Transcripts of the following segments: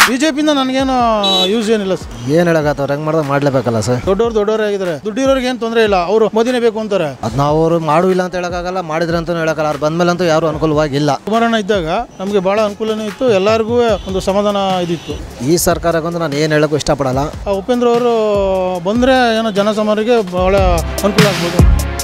B J ಪಿಯಿಂದ ನನಗೇನು use ಏನಿಲ್ಲ ಸರ್ ಏನು ಹೇಳಕತ್ತವ್ರು ಹೆಂಗೆ ಮಾಡಿದ್ರೆ ಮಾಡಲೇಬೇಕಲ್ಲ ಸರ್ ದೊಡ್ಡವ್ರು ದೊಡ್ಡವರೇ ಆಗಿದ್ದಾರೆ ದುಡ್ಡಿರೋರಿಗೆ ಏನು ತೊಂದರೆ ಇಲ್ಲ ಅವರು ಮೋದಿನೇ ಬೇಕು ಅಂತಾರೆ ಅದು ನಾವು ಅವರು ಮಾಡುವಿಲ್ಲ ಅಂತ ಹೇಳೋಕ್ಕಾಗಲ್ಲ ಮಾಡಿದ್ರೆ ಅಂತಲೂ ಹೇಳೋಕ್ಕಲ್ಲ ಅವ್ರು ಬಂದಮೇಲಂತೂ ಯಾರು ಅನುಕೂಲವಾಗಿಲ್ಲ ಕುಮಾರಣ್ಣ ಇದ್ದಾಗ ನಮಗೆ ಭಾಳ ಅನುಕೂಲನೂ ಇತ್ತು ಎಲ್ಲರಿಗೂ ಒಂದು ಸಮಾಧಾನ ಇದಿತ್ತು ಈ ಸರ್ಕಾರಕ್ಕಂತೂ ನಾನು ಏನು ಹೇಳೋಕ್ಕೂ ಇಷ್ಟಪಡಲ್ಲ ಆ ಉಪೇಂದ್ರ ಅವರು ಬಂದರೆ ಏನೋ ಜನಸಾಮಾನ್ಯರಿಗೆ ಭಾಳ ಅನುಕೂಲ ಆಗ್ಬೋದು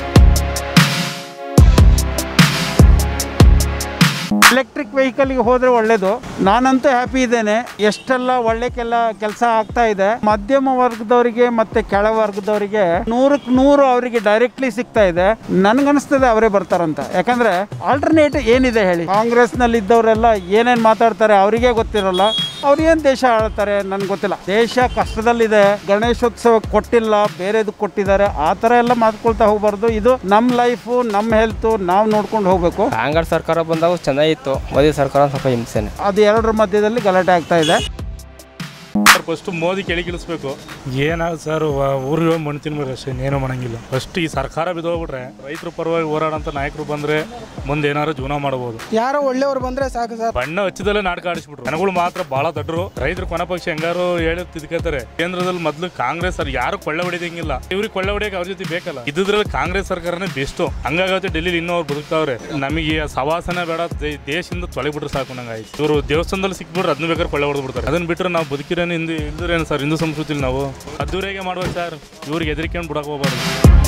ಎಲೆಕ್ಟ್ರಿಕ್ ವೆಹಿಕಲ್ಗೆ ಹೋದ್ರೆ ಒಳ್ಳೇದು ನಾನಂತೂ ಹ್ಯಾಪಿ ಇದ್ದೇನೆ ಎಷ್ಟೆಲ್ಲ ಒಳ್ಳೆಕೆಲ್ಲ ಕೆಲಸ ಆಗ್ತಾ ಇದೆ ಮಧ್ಯಮ ವರ್ಗದವರಿಗೆ ಮತ್ತೆ ಕೆಳ ವರ್ಗದವರಿಗೆ ನೂರಕ್ಕೆ ನೂರು ಅವರಿಗೆ ಡೈರೆಕ್ಟ್ಲಿ ಸಿಗ್ತಾ ಇದೆ ನನ್ಗನ್ಸ್ತದೆ ಅವರೇ ಬರ್ತಾರಂತ ಯಾಕಂದ್ರೆ ಆಲ್ಟರ್ನೇಟ್ ಏನಿದೆ ಹೇಳಿ ಕಾಂಗ್ರೆಸ್ ನಲ್ಲಿ ಇದ್ದವರೆಲ್ಲ ಏನೇನ್ ಮಾತಾಡ್ತಾರೆ ಅವರಿಗೆ ಗೊತ್ತಿರಲ್ಲ ಅವ್ರು ಏನ್ ದೇಶ ಆಳ್ತಾರೆ ನನ್ಗೆ ಗೊತ್ತಿಲ್ಲ ದೇಶ ಕಷ್ಟದಲ್ಲಿದೆ ಗಣೇಶೋತ್ಸವ ಕೊಟ್ಟಿಲ್ಲ ಬೇರೆದು ಕೊಟ್ಟಿದ್ದಾರೆ ಆ ಥರ ಎಲ್ಲ ಮಾತ್ಕೊಳ್ತಾ ಹೋಗ್ಬಾರ್ದು ಇದು ನಮ್ಮ ಲೈಫು ನಮ್ಮ ಹೆಲ್ತು ನಾವು ನೋಡ್ಕೊಂಡು ಹೋಗ್ಬೇಕು ಕಾಂಗ್ರೆಸ್ ಸರ್ಕಾರ ಬಂದಾಗ ಚೆನ್ನಾಗಿತ್ತು ಮೋದಿ ಸರ್ಕಾರ ಸ್ವಲ್ಪ ಹಿಂಸೆನೆ ಅದು ಎರಡರ ಮಧ್ಯದಲ್ಲಿ ಗಲಾಟೆ ಆಗ್ತಾ ಇದೆ ಫಸ್ಟ್ ಮೋದಿ ಕೆಳಗಿಳಿಸ್ಬೇಕು ಏನಾಗ ಸರ್ ಊರಿಗೆ ಹೋಗಿ ಮಣ್ಣು ತಿನ್ಬೇಕು ಅಷ್ಟೇ ಇನ್ನೇನು ಮಾಡಂಗಿಲ್ಲ ಫಸ್ಟ್ ಈ ಸರ್ಕಾರ ಬಿದ್ದೋಗ್ಬಿಟ್ರೆ ರೈತರ ಪರವಾಗಿ ಹೋರಾಡೋಂಥ ನಾಯಕರು ಬಂದ್ರೆ ಮುಂದೆ ಏನಾದ್ರು ಜೀವನ ಮಾಡಬಹುದು ಯಾರೋ ಒಳ್ಳೆಯವರು ಬಂದ್ರೆ ಸಾಕು ಸರ್ ಬಣ್ಣ ಹಚ್ಚಿದಲ್ಲೇ ನಾಟಕ ಆಡಿಸ್ಬಿಟ್ರು ಜನಗಳು ಮಾತ್ರ ಬಹಳ ದೊಡ್ಡರು ರೈತರು ಕೊನೆ ಪಕ್ಷ ಹೆಂಗಾರು ಹೇಳಿ ತಿದ್ಕೋತಾರೆ ಕೇಂದ್ರದಲ್ಲಿ ಮೊದ್ಲು ಕಾಂಗ್ರೆಸ್ ಅವ್ರು ಯಾರು ಕೊಳ್ಳೆ ಹೊಡಿದಂಗಿಲ್ಲ ಇವ್ರಿಗೆ ಕೊಳ್ಳೆ ಹೊಡಿಯಕ್ಕೆ ಅವ್ರ ಜೊತೆ ಬೇಕಲ್ಲ ಇದ್ರಲ್ಲಿ ಕಾಂಗ್ರೆಸ್ ಸರ್ಕಾರನೇ ಬೆಸ್ಟ್ ಹಂಗಾಗತ್ತೆ ಡೆಲ್ಲಿ ಇನ್ನೂ ಅವ್ರು ಬದುಕ್ತಾವ್ರೆ ನಮಗೆ ಆ ಸವಾಸನೆ ಬೇಡ ದೇ- ದೇಶದಿಂದ ತೊಳೆಬಿಟ್ರೆ ಸಾಕು ನಂಗೆ ಆಯ್ತು ಇವರು ದೇವಸ್ಥಾನದಲ್ಲಿ ಸಿಕ್ಬಿಟ್ರೆ ಅದನ್ನ ಬೇಕಾದ್ರೆ ಕೊಳ್ಳೆ ಹೊಡೆದು ಬಿಡ್ತಾರೆ ಅದನ್ನ ಬಿಟ್ಟರೆ ನಾವು ಬದುಕಿರೇನು ಹಿಂದೆ ಇಲ್ದಿರೇನು ಸರ್ ಹಿಂದೂ ಸಂಸ್ಕೃತಿಲಿ ನಾವು ಅದ್ದೂರಿಗೆ ಮಾಡ್ಬೇಕು ಸರ್ ಇವ್ರಿಗೆ ಹೆದರಿಕೊಂಡು ಬಿಡಕ್ಕೆ ಹೋಗ್ಬಾರ್ದು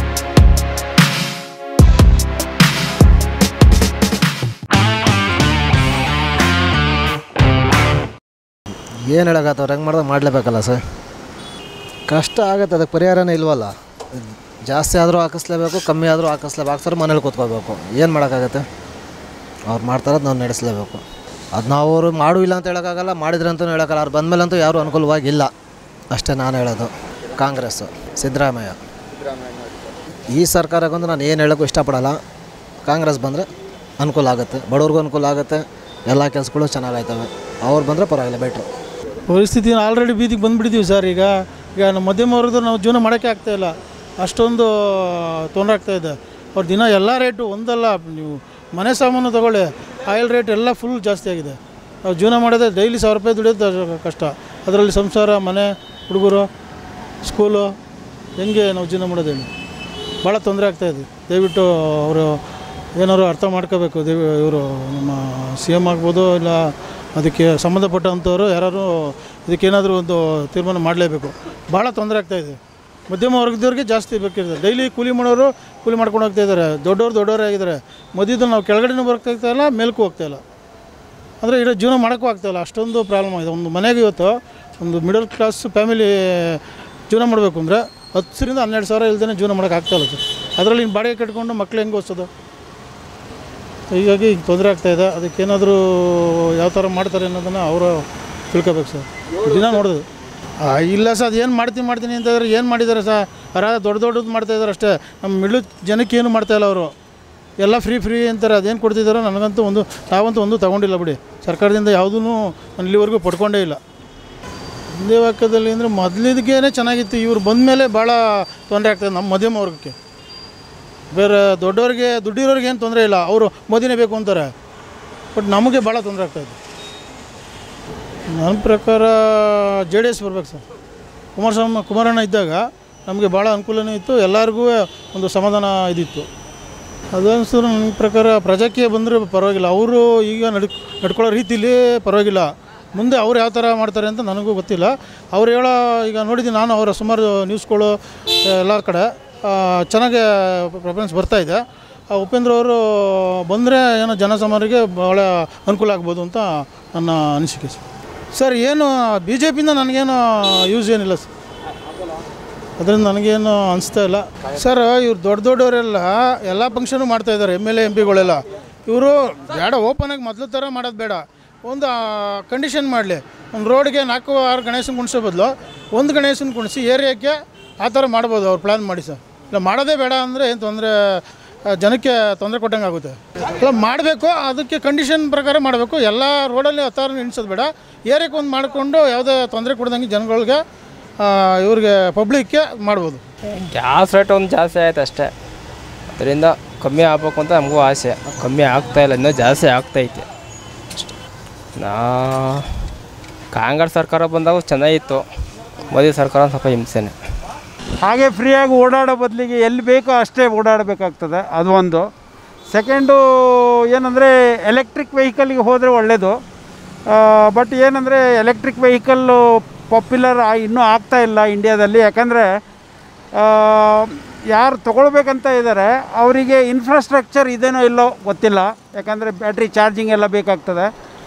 ಏನು ಹೇಳಕತ್ತವ್ರು ಹೆಂಗೆ ಮಾಡಿದ್ರೆ ಮಾಡಲೇಬೇಕಲ್ಲ ಸರ್ ಕಷ್ಟ ಆಗುತ್ತೆ ಅದಕ್ಕೆ ಪರಿಹಾರನೇ ಇಲ್ವಲ್ಲ ಜಾಸ್ತಿ ಆದರೂ ಹಾಕಿಸ್ಲೇಬೇಕು ಕಮ್ಮಿ ಆದರೂ ಹಾಕಿಸ್ಲೇಬೇಕು ಹಾಕ್ಸೋರು ಮನೇಲಿ ಕೂತ್ಕೋಬೇಕು ಏನು ಮಾಡೋಕ್ಕಾಗತ್ತೆ ಅವ್ರು ಮಾಡ್ತಾರದು ನಾವು ನಡೆಸಲೇಬೇಕು ಅದು ನಾವು ಅವರು ಮಾಡುವಿಲ್ಲ ಅಂತ ಹೇಳೋಕ್ಕಾಗಲ್ಲ ಮಾಡಿದ್ರೆ ಅಂತಲೂ ಹೇಳೋಕ್ಕಲ್ಲ ಅವ್ರು ಬಂದಮೇಲಂತೂ ಯಾರೂ ಅನುಕೂಲವಾಗಿಲ್ಲ ಅಷ್ಟೇ ನಾನು ಹೇಳೋದು ಕಾಂಗ್ರೆಸ್ಸು ಸಿದ್ದರಾಮಯ್ಯ ಈ ಸರ್ಕಾರಕ್ಕಂತೂ ನಾನು ಏನು ಹೇಳೋಕ್ಕೂ ಇಷ್ಟಪಡಲ್ಲ ಕಾಂಗ್ರೆಸ್ ಬಂದರೆ ಅನುಕೂಲ ಆಗುತ್ತೆ ಬಡವ್ರಿಗೂ ಅನುಕೂಲ ಆಗುತ್ತೆ ಎಲ್ಲ ಕೆಲಸಗಳು ಚೆನ್ನಾಗಾಯ್ತವೆ ಅವ್ರು ಬಂದರೆ ಪರವಾಗಿಲ್ಲ ಬೆಟ್ರು ಪರಿಸ್ಥಿತಿ ಆಲ್ರೆಡಿ ಬೀದಿಗೆ ಬಂದುಬಿಟ್ಟಿದ್ದೀವಿ ಸರ್ ಈಗ ಈಗ ನಮ್ಮ ಮಧ್ಯಮ ವರ್ಗದವ್ರು ನಾವು ಜೀವನ ಮಾಡೋಕ್ಕೆ ಆಗ್ತಾಯಿಲ್ಲ ಅಷ್ಟೊಂದು ತೊಂದರೆ ಆಗ್ತಾಯಿದೆ ಅವ್ರ ದಿನ ಎಲ್ಲ ರೇಟು ಒಂದಲ್ಲ ನೀವು ಮನೆ ಸಾಮಾನು ತಗೊಳ್ಳಿ ಆಯಿಲ್ ರೇಟ್ ಎಲ್ಲ ಫುಲ್ ಜಾಸ್ತಿ ಆಗಿದೆ ನಾವು ಜೀವನ ಮಾಡೋದೇ ಡೈಲಿ ಸಾವಿರ ರೂಪಾಯಿ ದುಡಿಯೋದು ಕಷ್ಟ ಅದರಲ್ಲಿ ಸಂಸಾರ ಮನೆ ಹುಡುಗರು ಸ್ಕೂಲು ಹೆಂಗೆ ನಾವು ಜೀವನ ಮಾಡೋದು ಹೇಳಿ ಭಾಳ ತೊಂದರೆ ಆಗ್ತಾಯಿದೆ ದಯವಿಟ್ಟು ಅವರು ಏನಾದ್ರು ಅರ್ಥ ಮಾಡ್ಕೋಬೇಕು ದೇವಿ ಇವರು ನಮ್ಮ ಸಿ ಎಮ್ ಆಗ್ಬೋದು ಇಲ್ಲ ಅದಕ್ಕೆ ಸಂಬಂಧಪಟ್ಟಂಥವ್ರು ಯಾರು ಇದಕ್ಕೇನಾದರೂ ಒಂದು ತೀರ್ಮಾನ ಮಾಡಲೇಬೇಕು ಭಾಳ ತೊಂದರೆ ಆಗ್ತಾಯಿದೆ ಮಧ್ಯಮ ವರ್ಗದವ್ರಿಗೆ ಜಾಸ್ತಿ ಬೇಕಿರ್ತದೆ ಡೈಲಿ ಕೂಲಿ ಮಾಡೋರು ಕೂಲಿ ಮಾಡ್ಕೊಂಡು ಹೋಗ್ತಾ ಇದ್ದಾರೆ ದೊಡ್ಡವ್ರು ದೊಡ್ಡವರೇ ಆಗಿದ್ದಾರೆ ಮಧ್ಯದಲ್ಲಿ ನಾವು ಕೆಳಗಡೆನೂ ಬರ್ತಾ ಇಲ್ಲ ಮೇಲಕ್ಕೂ ಹೋಗ್ತಾ ಇಲ್ಲ ಅಂದರೆ ಇರೋ ಜೀವನ ಮಾಡೋಕ್ಕೂ ಆಗ್ತಾಯಿಲ್ಲ ಅಷ್ಟೊಂದು ಪ್ರಾಬ್ಲಮ್ ಆಗಿದೆ ಒಂದು ಮನೆಗೆ ಇವತ್ತು ಒಂದು ಮಿಡಲ್ ಕ್ಲಾಸ್ ಫ್ಯಾಮಿಲಿ ಜೀವನ ಮಾಡಬೇಕು ಅಂದರೆ ಹತ್ತರಿಂದ ಹನ್ನೆರಡು ಸಾವಿರ ಇಲ್ದೇ ಜೀವನ ಮಾಡೋಕೆ ಆಗ್ತಾಯಿಲ್ಲ ಸರ್ ಅದರಲ್ಲಿ ಇನ್ನು ಬಾಡಿಗೆ ಕಟ್ಕೊಂಡು ಮಕ್ಳು ಹೆಂಗೆ ಓದಿಸೋದು ಹೀಗಾಗಿ ಈಗ ತೊಂದರೆ ಆಗ್ತಾಯಿದೆ ಅದಕ್ಕೇನಾದರೂ ಯಾವ ಥರ ಮಾಡ್ತಾರೆ ಅನ್ನೋದನ್ನು ಅವರು ತಿಳ್ಕೊಬೇಕು ಸರ್ ದಿನ ನೋಡೋದು ಆ, ಇಲ್ಲ ಸರ್ ಅದು ಏನು ಮಾಡ್ತೀನಿ ಮಾಡ್ತೀನಿ ಅಂತಂದ್ರೆ ಏನು ಮಾಡಿದ್ದಾರೆ ಸರ್ ಅರ ದೊಡ್ಡ ದೊಡ್ಡದು ಮಾಡ್ತಾಯಿದ್ದಾರೆ ಅಷ್ಟೇ ನಮ್ಮ ಮಿಡ್ಲ್ ಜನಕ್ಕೆ ಏನು ಮಾಡ್ತಾಯಿಲ್ಲ ಅವರು ಎಲ್ಲ ಫ್ರೀ ಫ್ರೀ ಅಂತಾರೆ ಅದೇನು ಕೊಡ್ತಿದ್ದಾರೋ ನನಗಂತೂ ಒಂದು ನಾವಂತೂ ಒಂದು ತೊಗೊಂಡಿಲ್ಲ ಬಿಡಿ ಸರ್ಕಾರದಿಂದ ಯಾವುದೂ ನಾನು ಇಲ್ಲಿವರೆಗೂ ಪಡ್ಕೊಂಡೇ ಇಲ್ಲ ಹಿಂದೆ ವಾಕ್ಯದಲ್ಲಿ ಅಂದರೆ ಮೊದಲಿದ್ಗೇನೆ ಚೆನ್ನಾಗಿತ್ತು ಇವ್ರು ಬಂದ ಮೇಲೆ ಭಾಳ ತೊಂದರೆ ಆಗ್ತದೆ ನಮ್ಮ ಮಧ್ಯಮ ವರ್ಗಕ್ಕೆ ಬೇರೆ ದೊಡ್ಡವ್ರಿಗೆ ದುಡ್ಡಿರೋರಿಗೆ ಏನು ತೊಂದರೆ ಇಲ್ಲ ಅವರು ಮೋದಿನೇ ಬೇಕು ಅಂತಾರೆ ಬಟ್ ನಮಗೆ ಭಾಳ ತೊಂದರೆ ಆಗ್ತಾಯಿದೆ ನನ್ನ ಪ್ರಕಾರ ಜೆ ಡಿ ಎಸ್ ಬರ್ಬೇಕು ಸರ್ ಕುಮಾರಸ್ವಾಮಿ ಕುಮಾರಣ್ಣ ಇದ್ದಾಗ ನಮಗೆ ಭಾಳ ಅನುಕೂಲನೂ ಇತ್ತು ಎಲ್ಲರಿಗೂ ಒಂದು ಸಮಾಧಾನ ಇದಿತ್ತು ಅದನ್ಸರು ನನ್ನ ಪ್ರಕಾರ ಪ್ರಜಾಕೀಯ ಬಂದರೆ ಪರವಾಗಿಲ್ಲ ಅವರು ಈಗ ನಡ್ ನಡ್ಕೊಳ್ಳೋ ರೀತಿಲಿ ಪರವಾಗಿಲ್ಲ ಮುಂದೆ ಅವ್ರು ಯಾವ ಥರ ಮಾಡ್ತಾರೆ ಅಂತ ನನಗೂ ಗೊತ್ತಿಲ್ಲ ಅವ್ರು ಹೇಳೋ ಈಗ ನೋಡಿದ್ದೀನಿ ನಾನು ಅವರ ಸುಮಾರು ನ್ಯೂಸ್ಗಳು ಎಲ್ಲ ಕಡೆ ಆ, ಚೆನ್ನಾಗೆ ಪ್ರೆಫರೆನ್ಸ್ ಬರ್ತಾ ಇದೆ ಆ ಉಪೇಂದ್ರ ಅವರು ಬಂದರೆ ಏನೋ ಜನಸಾಮಾನ್ಯರಿಗೆ ಭಾಳ ಅನುಕೂಲ ಆಗ್ಬೋದು ಅಂತ ನನ್ನ ಅನಿಸಿಕೆ ಸರ್ ಸರ್ ಏನು ಬಿ ಜೆ ಪಿಯಿಂದ ನನಗೇನು ಯೂಸ್ ಏನಿಲ್ಲ ಸರ್ ಅದರಿಂದ ನನಗೇನು ಅನಿಸ್ತಾ ಇಲ್ಲ ಸರ್ ಇವ್ರು ದೊಡ್ಡ ದೊಡ್ಡವರೆಲ್ಲ ಎಲ್ಲ ಫಂಕ್ಷನು ಮಾಡ್ತಾ ಇದ್ದಾರೆ ಎಮ್ ಎಲ್ ಎ ಎಂ ಪಿಗಳೆಲ್ಲ ಇವರು ಬೇಡ ಓಪನಾಗಿ ಮೊದಲು ಥರ ಮಾಡೋದು ಬೇಡ ಒಂದು ಕಂಡೀಷನ್ ಮಾಡಲಿ ಒಂದು ರೋಡ್ಗೆ ನಾಲ್ಕು ಆರು ಗಣೇಶನ ಕುಣಿಸೋ ಬದಲು ಒಂದು ಗಣೇಶನ ಕುಣಿಸಿ ಏರಿಯಾಕ್ಕೆ ಆ ಥರ ಮಾಡ್ಬೋದು ಅವ್ರು ಪ್ಲ್ಯಾನ್ ಮಾಡಿ ಸರ್ ಇಲ್ಲ ಮಾಡೋದೇ ಬೇಡ ಅಂದರೆ ಏನು ತೊಂದರೆ ಜನಕ್ಕೆ ತೊಂದರೆ ಕೊಟ್ಟಂಗೆ ಆಗುತ್ತೆ ಇಲ್ಲ ಮಾಡಬೇಕು ಅದಕ್ಕೆ ಕಂಡೀಷನ್ ಪ್ರಕಾರ ಮಾಡಬೇಕು ಎಲ್ಲ ರೋಡಲ್ಲಿ ಹತ್ತಾರು ನಿಲ್ಸೋದು ಬೇಡ ಏರಿಯಾಕ್ಕೆ ಒಂದು ಮಾಡಿಕೊಂಡು ಯಾವುದೇ ತೊಂದರೆ ಕೊಡ್ದಂಗೆ ಜನಗಳಿಗೆ ಆ, ಇವ್ರಿಗೆ ಪಬ್ಲಿಕ್ಗೆ ಮಾಡ್ಬೋದು ಗ್ಯಾಸ್ ರೇಟ್ ಒಂದು ಜಾಸ್ತಿ ಆಯ್ತು ಅಷ್ಟೇ ಅದರಿಂದ ಕಮ್ಮಿ ಆಗ್ಬೇಕು ಅಂತ ನಮಗೂ ಆಸೆ ಕಮ್ಮಿ ಆಗ್ತಾ ಇಲ್ಲ ಇನ್ನೂ ಜಾಸ್ತಿ ಆಗ್ತೈತೆ ಅಷ್ಟೇ ನಾ ಕಾಂಗ್ರೆಸ್ ಸರ್ಕಾರ ಬಂದಾಗ ಚೆನ್ನಾಗಿತ್ತು ಮೋದಿ ಸರ್ಕಾರ ಸ್ವಲ್ಪ ಹಿಂಸೆನೆ ಹಾಗೆ ಫ್ರೀಯಾಗಿ ಓಡಾಡೋ ಬದಲಿಗೆ ಎಲ್ಲಿ ಬೇಕೋ ಅಷ್ಟೇ ಓಡಾಡಬೇಕಾಗ್ತದೆ ಅದು ಒಂದು ಸೆಕೆಂಡು ಏನಂದರೆ ಎಲೆಕ್ಟ್ರಿಕ್ ವೆಹಿಕಲ್ಗೆ ಹೋದರೆ ಒಳ್ಳೆಯದು ಬಟ್ ಏನಂದರೆ ಎಲೆಕ್ಟ್ರಿಕ್ ವೆಹಿಕಲ್ಲು ಪಾಪ್ಯುಲರ್ ಇನ್ನೂ ಆಗ್ತಾ ಇಲ್ಲ ಇಂಡಿಯಾದಲ್ಲಿ ಯಾಕಂದರೆ ಯಾರು ತೊಗೊಳ್ಬೇಕಂತ ಇದ್ದಾರೆ ಅವರಿಗೆ ಇನ್ಫ್ರಾಸ್ಟ್ರಕ್ಚರ್ ಇದೇನೋ ಇಲ್ಲೋ ಗೊತ್ತಿಲ್ಲ ಯಾಕಂದರೆ ಬ್ಯಾಟ್ರಿ ಚಾರ್ಜಿಂಗ್ ಎಲ್ಲ ಬೇಕಾಗ್ತದೆ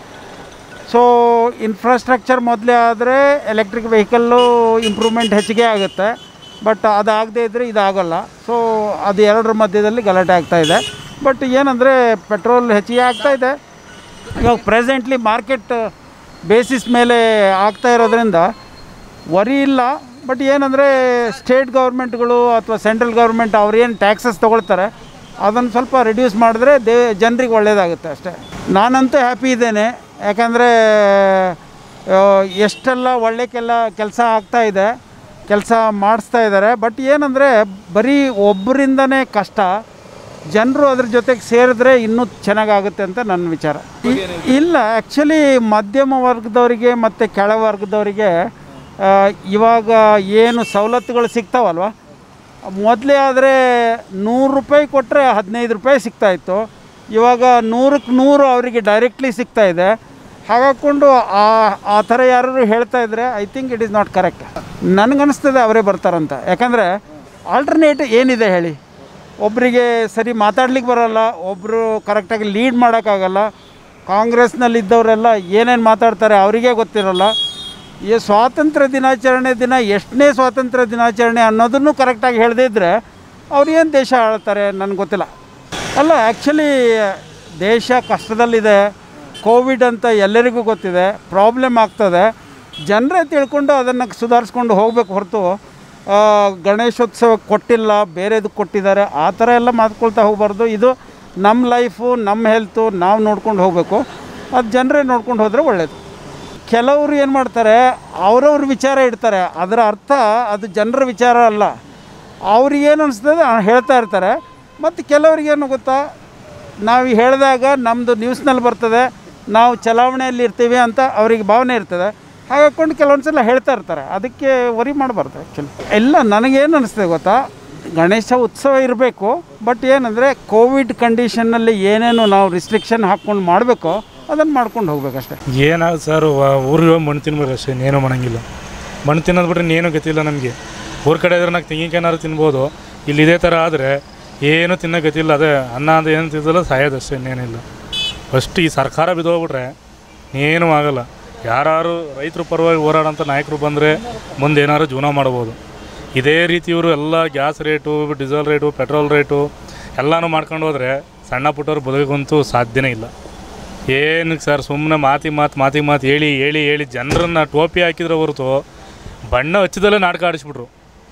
ಸೊ ಇನ್ಫ್ರಾಸ್ಟ್ರಕ್ಚರ್ ಮೊದಲೇ ಆದರೆ ಎಲೆಕ್ಟ್ರಿಕ್ ವೆಹಿಕಲ್ಲು ಇಂಪ್ರೂವ್ಮೆಂಟ್ ಹೆಚ್ಚಿಗೆ ಆಗುತ್ತೆ ಬಟ್ ಅದಾಗದೇ ಇದ್ದರೆ ಇದಾಗಲ್ಲ ಸೊ ಅದು ಎರಡರ ಮಧ್ಯದಲ್ಲಿ ಗಲಾಟೆ ಆಗ್ತಾ ಇದೆ ಬಟ್ ಏನಂದರೆ ಪೆಟ್ರೋಲ್ ಹೆಚ್ಚಿಗೆ ಆಗ್ತಾ ಇದೆ ಇವಾಗ ಪ್ರೆಸೆಂಟ್ಲಿ ಮಾರ್ಕೆಟ್ ಬೇಸಿಸ್ ಮೇಲೆ ಆಗ್ತಾ ಇರೋದ್ರಿಂದ ವರಿ ಇಲ್ಲ ಬಟ್ ಏನಂದರೆ ಸ್ಟೇಟ್ ಗೌರ್ಮೆಂಟ್ಗಳು ಅಥವಾ ಸೆಂಟ್ರಲ್ ಗೌರ್ಮೆಂಟ್ ಅವ್ರು ಏನು ಟ್ಯಾಕ್ಸಸ್ ತೊಗೊಳ್ತಾರೆ ಅದನ್ನು ಸ್ವಲ್ಪ ರಿಡ್ಯೂಸ್ ಮಾಡಿದ್ರೆ ದೇ ಜನರಿಗೆ ಒಳ್ಳೆಯದಾಗುತ್ತೆ ಅಷ್ಟೇ ನಾನಂತೂ ಹ್ಯಾಪಿ ಇದ್ದೇನೆ ಯಾಕಂದರೆ ಎಷ್ಟೆಲ್ಲ ಒಳ್ಳೆ ಕೆಲ ಕೆಲಸ ಆಗ್ತಾ ಇದೆ ಕೆಲಸ ಮಾಡಿಸ್ತಾ ಇದ್ದಾರೆ ಬಟ್ ಏನಂದರೆ ಬರೀ ಒಬ್ಬರಿಂದನೇ ಕಷ್ಟ ಜನರು ಅದ್ರ ಜೊತೆಗೆ ಸೇರಿದ್ರೆ ಇನ್ನೂ ಚೆನ್ನಾಗಾಗುತ್ತೆ ಅಂತ ನನ್ನ ವಿಚಾರ ಇ- ಇಲ್ಲ ಆ್ಯಕ್ಚುಲಿ ಮಧ್ಯಮ ವರ್ಗದವರಿಗೆ ಮತ್ತು ಕೆಳವರ್ಗದವರಿಗೆ ಆ, ಇವಾಗ ಏನು ಸವಲತ್ತುಗಳು ಸಿಗ್ತಾವಲ್ವ ಮೊದಲೇ ಆದರೆ ನೂರು ರೂಪಾಯಿ ಕೊಟ್ಟರೆ ಹದಿನೈದು ರೂಪಾಯಿ ಸಿಗ್ತಾಯಿತ್ತು ಇವಾಗ ನೂರಕ್ಕೆ ನೂರು ಅವರಿಗೆ ಡೈರೆಕ್ಟ್ಲಿ ಸಿಗ್ತಾ ಇದೆ ಹಾಗಾಕೊಂಡು ಆ ಆ ಥರ ಯಾರು ಹೇಳ್ತಾ ಇದ್ರೆ I think it is not correct ನನಗನ್ನಿಸ್ತದೆ ಅವರೇ ಬರ್ತಾರಂತ ಯಾಕಂದರೆ ಆಲ್ಟರ್ನೇಟ್ ಏನಿದೆ ಹೇಳಿ ಒಬ್ಬರಿಗೆ ಸರಿ ಮಾತಾಡ್ಲಿಕ್ಕೆ ಬರೋಲ್ಲ ಒಬ್ಬರು ಕರೆಕ್ಟಾಗಿ ಲೀಡ್ ಮಾಡೋಕ್ಕಾಗಲ್ಲ ಕಾಂಗ್ರೆಸ್ನಲ್ಲಿದ್ದವರೆಲ್ಲ ಏನೇನು ಮಾತಾಡ್ತಾರೆ ಅವರಿಗೆ ಗೊತ್ತಿರಲ್ಲ ಈ ಸ್ವಾತಂತ್ರ್ಯ ದಿನಾಚರಣೆ ದಿನ ಎಷ್ಟನೇ ಸ್ವಾತಂತ್ರ್ಯ ದಿನಾಚರಣೆ ಅನ್ನೋದನ್ನು ಕರೆಕ್ಟಾಗಿ ಹೇಳದೇ ಇದ್ದರೆ ಅವ್ರು ಏನು ದೇಶ ಆಳ್ತಾರೆ ನನಗೆ ಗೊತ್ತಿಲ್ಲ ಅಲ್ಲ ಆ್ಯಕ್ಚುಲಿ ದೇಶ ಕಷ್ಟದಲ್ಲಿದೆ ಕೋವಿಡ್ ಅಂತ ಎಲ್ಲರಿಗೂ ಗೊತ್ತಿದೆ ಪ್ರಾಬ್ಲಮ್ ಆಗ್ತದೆ ಜನರೇ ತಿಳ್ಕೊಂಡು ಅದನ್ನು ಸುಧಾರಿಸ್ಕೊಂಡು ಹೋಗಬೇಕು ಹೊರತು ಆ, ಗಣೇಶೋತ್ಸವ ಕೊಟ್ಟಿಲ್ಲ ಬೇರೆದು ಕೊಟ್ಟಿದ್ದಾರೆ ಆ ಥರ ಎಲ್ಲ ಮಾತ್ಕೊಳ್ತಾ ಹೋಗಬಾರ್ದು ಇದು ನಮ್ಮ ಲೈಫು ನಮ್ಮ ಹೆಲ್ತು ನಾವು ನೋಡ್ಕೊಂಡು ಹೋಗಬೇಕು ಅದು ಜನರೇ ನೋಡ್ಕೊಂಡು ಹೋದರೆ ಒಳ್ಳೆಯದು ಕೆಲವರು ಏನು ಮಾಡ್ತಾರೆ ಅವ್ರವ್ರ ವಿಚಾರ ಇಡ್ತಾರೆ ಅದರ ಅರ್ಥ ಅದು ಜನರ ವಿಚಾರ ಅಲ್ಲ ಅವ್ರಿಗೇನು ಅನಿಸ್ತದೆ ಹೇಳ್ತಾ ಇರ್ತಾರೆ ಮತ್ತು ಕೆಲವ್ರಿಗೇನು ಗೊತ್ತಾ ನಾವು ಹೇಳಿದಾಗ ನಮ್ಮದು ನ್ಯೂಸ್ನಲ್ಲಿ ಬರ್ತದೆ ನಾವು ಚಲಾವಣೆಯಲ್ಲಿ ಇರ್ತೀವಿ ಅಂತ ಅವರಿಗೆ ಭಾವನೆ ಇರ್ತದೆ ಹಾಗಾಕೊಂಡು ಕೆಲವೊಂದು ಸಲ ಹೇಳ್ತಾ ಇರ್ತಾರೆ ಅದಕ್ಕೆ ವರಿ ಮಾಡಬಾರ್ದು ಆ್ಯಕ್ಚುಲಿ ಇಲ್ಲ ನನಗೇನು ಅನಿಸ್ತದೆ ಗೊತ್ತಾ ಗಣೇಶ ಉತ್ಸವ ಇರಬೇಕು ಬಟ್ ಏನಂದರೆ ಕೋವಿಡ್ ಕಂಡೀಷನ್ನಲ್ಲಿ ಏನೇನು ನಾವು ರಿಸ್ಟ್ರಿಕ್ಷನ್ ಹಾಕ್ಕೊಂಡು ಮಾಡಬೇಕೋ ಅದನ್ನು ಮಾಡ್ಕೊಂಡು ಹೋಗ್ಬೇಕಷ್ಟೇ ಏನಾಗ ಸರ್ ಊರಿಗೆ ಹೋಗಿ ಮಣ್ಣು ತಿನ್ಬೇಕು ಅಷ್ಟೇ ಇನ್ನೇನು ಮಾಡಂಗಿಲ್ಲ ಮಣ್ಣು ತಿನ್ನೋದು ಬಿಟ್ರೆ ಇನ್ನೇನು ಗತಿಲ್ಲ ನಮಗೆ ಊರ ಕಡೆ ಇದ್ರೆ ನಾಲ್ಕು ತೆಂಗಿನಕಾಯಿನಾರು ತಿನ್ಬೋದು ಇಲ್ಲಿ ಇದೇ ಥರ ಆದರೆ ಏನು ತಿನ್ನೋ ಗತಿಲ್ಲ ಅದೇ ಅನ್ನ ಅಂತ ಏನು ತಿನ್ನಲ್ಲ ಸಾಯೋದು ಅಷ್ಟೇ ಇನ್ನೇನಿಲ್ಲ ಫಸ್ಟ್ ಈ ಸರ್ಕಾರ ಬಿದ್ದೋಗ್ಬಿಟ್ರೆ ಏನೂ ಆಗಲ್ಲ ಯಾರು ರೈತರ ಪರವಾಗಿ ಹೋರಾಡೋಂಥ ನಾಯಕರು ಬಂದರೆ ಮುಂದೆ ಏನಾದ್ರು ಜೀವನ ಮಾಡ್ಬೋದು ಇದೇ ರೀತಿ ಇವರು ಎಲ್ಲ gas rate diesel rate petrol rate ಎಲ್ಲನೂ ಮಾಡ್ಕೊಂಡು ಹೋದರೆ ಸಣ್ಣ ಪುಟ್ಟವ್ರು ಬದುಕಂತೂ ಸಾಧ್ಯನೇ ಇಲ್ಲ ಏನಕ್ಕೆ ಸರ್ ಸುಮ್ಮನೆ ಮಾತಿ ಮಾತು ಮಾತಿ ಮಾತು ಹೇಳಿ ಹೇಳಿ ಹೇಳಿ ಜನರನ್ನ ಟೋಪಿ ಹಾಕಿದ್ರೆ ಹೊರತು ಬಣ್ಣ ಹಚ್ಚಿದಲ್ಲೇ ನಾಟಕ ಆಡಿಸ್ಬಿಟ್ರು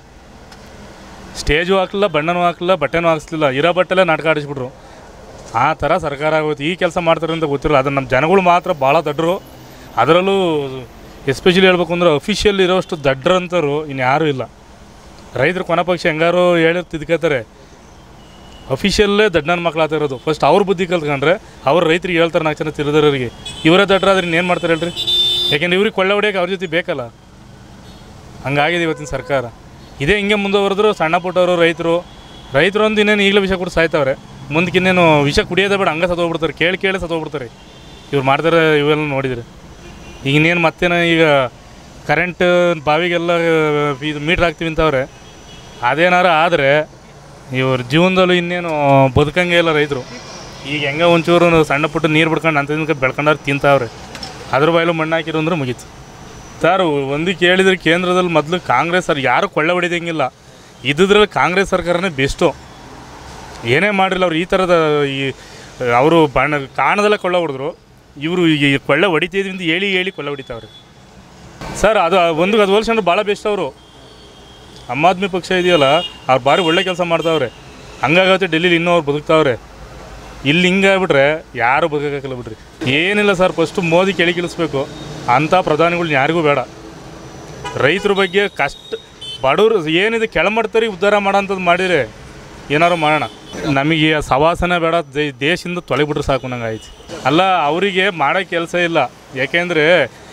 ಸ್ಟೇಜು ಹಾಕಲಿಲ್ಲ ಬಣ್ಣನೂ ಹಾಕಲಿಲ್ಲ ಬಟ್ಟೆನೂ ಹಾಕ್ಸ್ಲಿಲ್ಲ ಇರೋ ಬಟ್ಟೆಲ್ಲೇ ನಾಟಕ ಆಡಿಸ್ಬಿಟ್ರು ಆ ಥರ ಸರ್ಕಾರ ಆಗೋಯ್ತು ಈ ಕೆಲಸ ಮಾಡ್ತಾರೆ ಅಂತ ಗೊತ್ತಿರಲ್ಲ ಅದನ್ನು ನಮ್ಮ ಜನಗಳು ಮಾತ್ರ ಭಾಳ ದಡ್ಡರು ಅದರಲ್ಲೂ ಎಸ್ಪೆಷಲಿ ಹೇಳ್ಬೇಕು ಅಂದ್ರೆ ಅಫಿಷಿಯಲ್ ಇರೋಷ್ಟು ದಡ್ಡರಂತರು ಇನ್ಯಾರೂ ಇಲ್ಲ ರೈತರು ಕೊನೆ ಪಕ್ಷ ಹೆಂಗಾರು ಹೇಳಿ ತಿದ್ಕೋತಾರೆ ಅಫಿಷಿಯಲ್ಲೇ ದಡ್ಡನ ಮಕ್ಳು ಆಗ್ತಾ ಇರೋದು ಫಸ್ಟ್ ಅವ್ರ ಬುದ್ಧಿ ಕಲ್ತ್ಕೊಂಡ್ರೆ ಅವ್ರು ರೈತರಿಗೆ ಹೇಳ್ತಾರೆ ನಾಲ್ಕು ಜನ ತಿರುದರಿಗೆ ಇವರೇ ದಡ್ಡರಾದ್ರೆ ಇನ್ನೇನು ಮಾಡ್ತಾರೆ ಹೇಳ್ರಿ ಯಾಕೆಂದ್ರೆ ಇವ್ರಿಗೆ ಕೊಳ್ಳೆ ಹೊಡಿಯೋಕೆ ಅವ್ರ ಜೊತೆ ಬೇಕಲ್ಲ ಹಂಗಾಗಿದೆ ಇವತ್ತಿನ ಸರ್ಕಾರ ಇದೇ ಹಿಂಗೆ ಮುಂದುವರೆದ್ರು ಸಣ್ಣ ಪುಟ್ಟವರು ರೈತರು ರೈತರು ಒಂದು ಇನ್ನೇನು ಈಗಲೇ ವಿಷ ಕೊಟ್ಟು ಸಾಯ್ತವ್ರೆ ಮುಂದಕ್ಕೆ ಇನ್ನೇನು ವಿಷ ಕುಡಿಯೋದೇ ಬೇಡ ಹಂಗೆ ಸತ್ತೋಗ್ಬಿಡ್ತಾರೆ ಕೇಳಿ ಕೇಳಿ ಸತ್ತೋಗ್ಬಿಡ್ತಾರೆ ಇವ್ರು ಮಾಡ್ತಾರೆ ಇವೆಲ್ಲ ನೋಡಿದರೆ ಈಗ ಇನ್ನೇನು ಮತ್ತೇನೋ ಈಗ ಕರೆಂಟ್ ಬಾವಿಗೆಲ್ಲ ಇದು ಮೀಟ್ರ್ ಹಾಕ್ತೀವಿ ಅಂತವ್ರೆ ಅದೇನಾರ ಆದರೆ ಇವ್ರ ಜೀವನದಲ್ಲೂ ಇನ್ನೇನು ಬದುಕಂಗೆ ಇಲ್ಲ ರೈತರು ಈಗ ಹೆಂಗೆ ಒಂಚೂರು ಸಣ್ಣ ಪುಟ್ಟ ನೀರು ಬಿಡ್ಕೊಂಡು ಅಂತ ಬೆಳ್ಕೊಂಡವ್ರು ತಿಂತಾವ್ರೆ ಅದ್ರ ಬಾಯಲ್ಲೂ ಮಣ್ಣು ಹಾಕಿರು ಅಂದ್ರೆ ಮುಗೀತು ಸರ್ ಒಂದು ಕೇಳಿದ್ರೆ ಕೇಂದ್ರದಲ್ಲಿ ಮೊದಲು ಕಾಂಗ್ರೆಸ್ ಸರ್ ಯಾರು ಕೊಳ್ಳೆ ಹೊಡಿದಂಗಿಲ್ಲ ಇದ್ದಿದ್ರಲ್ಲಿ ಕಾಂಗ್ರೆಸ್ ಸರ್ಕಾರನೇ ಬೆಸ್ಟು ಏನೇ ಮಾಡಿರಲ್ಲ ಅವ್ರು ಈ ಥರದ ಈ ಅವರು ಬಣ್ಣ ಕಾಣದಲ್ಲೇ ಕೊಳ್ಳೆ ಹೊಡೆದ್ರು ಇವರು ಈ ಕೊಳ್ಳೆ ಹೊಡಿತಿದ್ವಿ ಅಂತ ಹೇಳಿ ಹೇಳಿ ಕೊಳ್ಳೆ ಹೊಡಿತಾವ್ರೆ ಸರ್ ಅದು ಒಂದು ಅದು ಹೋಲ್ಸ್ಕೊಂಡ್ರೆ ಭಾಳ ಬೆಸ್ಟ್ ಅವರು ಆಮ್ ಆದ್ಮಿ ಪಕ್ಷ ಇದೆಯಲ್ಲ ಅವ್ರು ಭಾರಿ ಒಳ್ಳೆ ಕೆಲಸ ಮಾಡ್ತಾವ್ರೆ ಹಂಗಾಗತ್ತೆ ಡೆಲ್ಲಿಲಿ ಇನ್ನೂ ಅವ್ರು ಬದುಕ್ತಾವ್ರೆ ಇಲ್ಲಿ ಹಿಂಗಾಗ್ಬಿಟ್ರೆ ಯಾರು ಬದುಕಕ್ಕಾಗಲ್ಲ ಬಿಡ್ರಿ ಏನಿಲ್ಲ ಸರ್ ಫಸ್ಟು ಮೋದಿ ಕೆಳಿ ಕಿಳಿಸ್ಬೇಕು ಅಂಥ ಪ್ರಧಾನಿಗಳು ಯಾರಿಗೂ ಬೇಡ ರೈತರ ಬಗ್ಗೆ ಕಷ್ಟ ಬಡವರು ಏನಿದೆ ಕೆಳಮಟ್ಟರಿ ಉದ್ಧಾರ ಮಾಡೋಂಥದ್ದು ಮಾಡಿದರೆ ಏನಾರು ಮಾಡೋಣ ನಮಗೆ ಆ ಸವಾಸನೆ ಬೇಡ ದೇ- ದೇಶದಿಂದ ತೊಳೆಬಿಟ್ರೆ ಸಾಕು ನಂಗೆ ಆಯ್ತು ಅಲ್ಲ ಅವರಿಗೆ ಮಾಡೋ ಕೆಲಸ ಇಲ್ಲ ಯಾಕೆಂದರೆ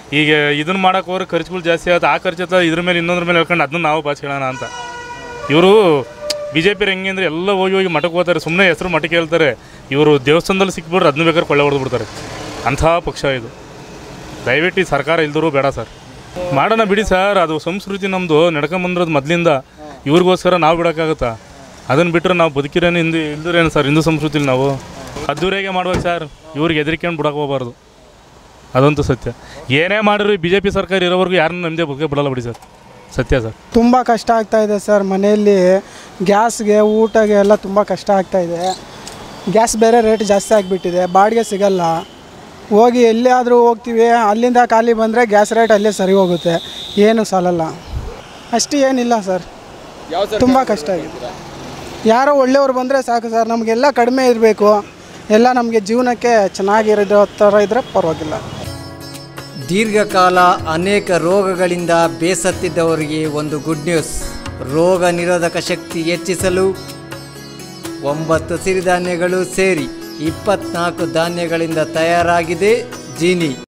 ಈಗ ಇದನ್ನ ಮಾಡಕ್ಕೆ ಹೋದ್ರೆ ಖರ್ಚುಗಳು ಜಾಸ್ತಿ ಆಗುತ್ತೆ ಆ ಖರ್ಚು ಆಯ್ತು ಇದ್ರ ಮೇಲೆ ಇನ್ನೊಂದ್ರ ಮೇಲೆ ಹೇಳ್ಕೊಂಡು ಅದನ್ನ ನಾವು ಬಾಚ್ಕೊಳ್ಳೋಣ ಅಂತ ಇವರು ಬಿ ಜೆ ಪಿ ಹೆಂಗೆ ಅಂದರೆ ಎಲ್ಲ ಹೋಗಿ ಹೋಗಿ ಮಠಕ್ಕೆ ಹೋಗ್ತಾರೆ ಸುಮ್ಮನೆ ಹೆಸರು ಮಠಕ್ಕೆ ಹೇಳ್ತಾರೆ ಇವರು ದೇವಸ್ಥಾನದಲ್ಲಿ ಸಿಕ್ಬಿಟ್ರೆ ಅದನ್ನ ಬೇಕಾದ್ರೆ ಕೊಳ್ಳೆ ಹೊಡೆದು ಬಿಡ್ತಾರೆ ಅಂಥ ಪಕ್ಷ ಇದು ದಯವಿಟ್ಟು ಈ ಸರ್ಕಾರ ಇಲ್ದರೂ ಬೇಡ ಸರ್ ಮಾಡೋಣ ಬಿಡಿ ಸರ್ ಅದು ಸಂಸ್ಕೃತಿ ನಮ್ಮದು ನಡ್ಕೊಂಬಂದಿರೋದು ಮೊದಲಿಂದ ಇವ್ರಿಗೋಸ್ಕರ ನಾವು ಬಿಡೋಕ್ಕಾಗುತ್ತಾ ಅದನ್ನು ಬಿಟ್ಟರೆ ನಾವು ಬದುಕಿರೋನು ಹಿಂದೆ ಇಲ್ದಿರೇನು ಸರ್ ಹಿಂದೂ ಸಂಸ್ಕೃತಿಲಿ ನಾವು ಅದ್ದೂರಿಯಾಗೆ ಮಾಡ್ಬೇಕು ಸರ್ ಇವ್ರಿಗೆ ಹೆದರಿಕೊಂಡು ಬಿಡಕ್ಕೆ ಹೋಗ್ಬಾರ್ದು ಅದಂತೂ ಸತ್ಯ ಏನೇ ಮಾಡಿದ್ರು ಬಿ ಜೆ ಪಿ ಸರ್ಕಾರ ಇರೋವರೆಗೂ ಯಾರನ್ನೂ ನಮ್ಮದೇ ಬದುಕೆ ಬಿಡಲ್ಲ ಬಿಡಿ ಸರ್ ಸತ್ಯ ಸರ್ ತುಂಬ ಕಷ್ಟ ಆಗ್ತಾ ಇದೆ ಸರ್ ಮನೆಯಲ್ಲಿ ಗ್ಯಾಸ್ಗೆ ಊಟಗೆ ಎಲ್ಲ ತುಂಬ ಕಷ್ಟ ಆಗ್ತಾ ಇದೆ ಗ್ಯಾಸ್ ಬೇರೆ ರೇಟ್ ಜಾಸ್ತಿ ಆಗಿಬಿಟ್ಟಿದೆ ಬಾಡಿಗೆ ಸಿಗಲ್ಲ ಹೋಗಿ ಎಲ್ಲಿಯಾದರೂ ಹೋಗ್ತೀವಿ ಅಲ್ಲಿಂದ ಖಾಲಿ ಬಂದರೆ ಗ್ಯಾಸ್ ರೇಟ್ ಅಲ್ಲೇ ಸರಿ ಹೋಗುತ್ತೆ ಏನು ಸಾಲಲ್ಲ ಅಷ್ಟು ಏನಿಲ್ಲ ಸರ್ ತುಂಬ ಕಷ್ಟ ಆಗಿದೆ ಯಾರೋ ಒಳ್ಳೆಯವ್ರು ಬಂದರೆ ಸಾಕು ಸರ್ ನಮಗೆಲ್ಲ ಕಡಿಮೆ ಇರಬೇಕು ಎಲ್ಲ ನಮಗೆ ಜೀವನಕ್ಕೆ ಚೆನ್ನಾಗಿರೋ ಥರ ಇದ್ದರೆ ಪರವಾಗಿಲ್ಲ ದೀರ್ಘಕಾಲ ಅನೇಕ ರೋಗಗಳಿಂದ ಬೇಸತ್ತಿದ್ದವರಿಗೆ ಒಂದು ಗುಡ್ ನ್ಯೂಸ್ ರೋಗ ನಿರೋಧಕ ಶಕ್ತಿ ಹೆಚ್ಚಿಸಲು ಒಂಬತ್ತು ಸಿರಿಧಾನ್ಯಗಳು ಸೇರಿ ಇಪ್ಪತ್ನಾಲ್ಕು ಧಾನ್ಯಗಳಿಂದ ತಯಾರಾಗಿದೆ ಜೀನಿ